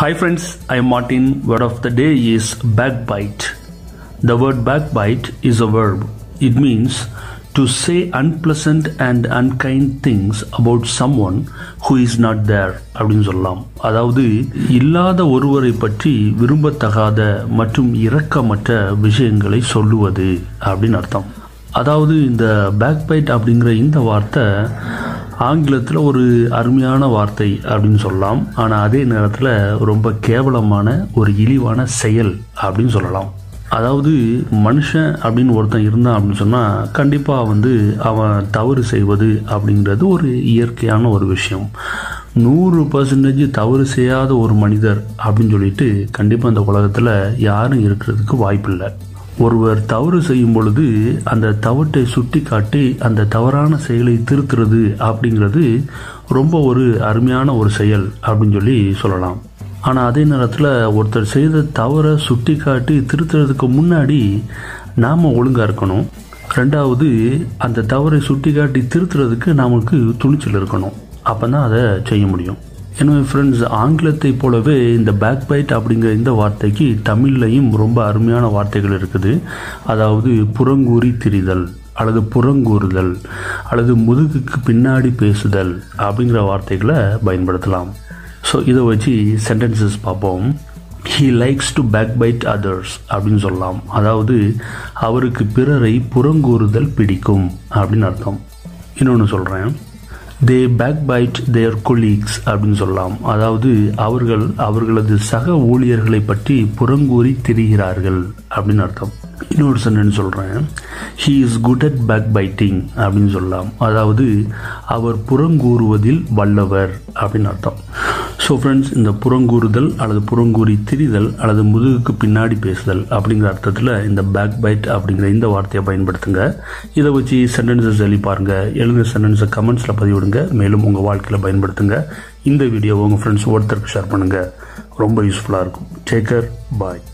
Hi friends, I am Martin. Word of the day is backbite. The word backbite is a verb. It means to say unpleasant and unkind things about someone who is not there அப்படின்னு சொல்லலாம் அதாவது இல்லாத ஒருவரை பற்றி விரும்பத்தகாத மற்றும் இரக்கமற்ற விஷயங்களை சொல்லுவது அப்படின்னு அர்த்தம் அதாவது இந்த பேக்பைட் அப்படிங்கிற இந்த வார்த்தை ஆங்கிலத்தில் ஒரு அருமையான வார்த்தை அப்படின்னு சொல்லலாம் ஆனால் அதே நேரத்தில் ரொம்ப கேவலமான ஒரு இழிவான செயல் அப்படின்னு சொல்லலாம் அதாவது மனுஷன் அப்படின்னு ஒருத்தன் இருந்தான் அப்படின்னு சொன்னால் கண்டிப்பாக வந்து அவன் தவறு செய்வது அப்படிங்கிறது ஒரு இயற்கையான ஒரு விஷயம் நூறு பர்சன்டேஜ் தவறு செய்யாத ஒரு மனிதர் அப்படின்னு சொல்லிட்டு கண்டிப்பாக இந்த உலகத்தில் யாரும் இருக்கிறதுக்கு வாய்ப்பில்லை ஒருவர் தவறு செய்யும் பொழுது அந்த தவற்றை சுட்டி காட்டி அந்த தவறான செயலை திருத்துறது அப்படிங்கிறது ரொம்ப ஒரு அருமையான ஒரு செயல் அப்படின்னு சொல்லி சொல்லலாம் ஆனால் அதே நேரத்தில் ஒருத்தர் செய்த தவறை சுட்டி காட்டி திருத்துறதுக்கு முன்னாடி நாம் ஒழுங்காக இருக்கணும் ரெண்டாவது அந்த தவறை சுட்டி காட்டி திருத்துறதுக்கு நமக்கு துணிச்சல் இருக்கணும் அப்போ தான் அதை செய்ய முடியும் எனவே ஃப்ரெண்ட்ஸ் ஆங்கிலத்தை போலவே இந்த பேக் பைட் அப்படிங்கிற இந்த வார்த்தைக்கு தமிழ்லையும் ரொம்ப அருமையான வார்த்தைகள் இருக்குது அதாவது புறங்கூறி திரிதல் அல்லது புறங்கூறுதல் அல்லது முதுகுக்கு பின்னாடி பேசுதல் அப்படிங்கிற வார்த்தைகளை பயன்படுத்தலாம் ஸோ இதை வச்சு சென்டென்சஸ் பார்ப்போம் he likes to back bite others அப்படின்னு சொல்லலாம் அதாவது அவருக்கு பிறரை புறங்கூறுதல் பிடிக்கும் அப்படின்னு அர்த்தம் இன்னொன்று சொல்கிறேன் they back bite their colleagues அப்படின்னு சொல்லலாம் அதாவது அவர்கள் அவர்களது சக ஊழியர்களை பற்றி புறங்கூறி திரிகிறார்கள் அப்படின்னு அர்த்தம் இன்னொரு சென்டென்ஸ் சொல்கிறேன் he is good at back biting அப்படின்னு சொல்லலாம் அதாவது அவர் புறங்கூறுவதில் வல்லவர் அப்படின்னு அர்த்தம் ஸோ ஃப்ரெண்ட்ஸ் இந்த புறங்கூறுதல் அல்லது புறங்கூறி திரிதல் அல்லது முதுகுக்கு பின்னாடி பேசுதல் அப்படிங்கிற அர்த்தத்தில் இந்த பேக் பைட் அப்படிங்கிற இந்த வார்த்தையை பயன்படுத்துங்க இதை வச்சு சென்டென்சஸ் எழுதி பாருங்க எழுந்த சென்டென்ஸை கமெண்ட்ஸில் பதிவிடுங்க மேலும் உங்கள் வாழ்க்கையில் பயன்படுத்துங்க இந்த வீடியோவை உங்கள் ஃப்ரெண்ட்ஸ் ஒருத்தருக்கு ஷேர் பண்ணுங்கள் ரொம்ப யூஸ்ஃபுல்லாக இருக்கும் டேக்கர் பாய்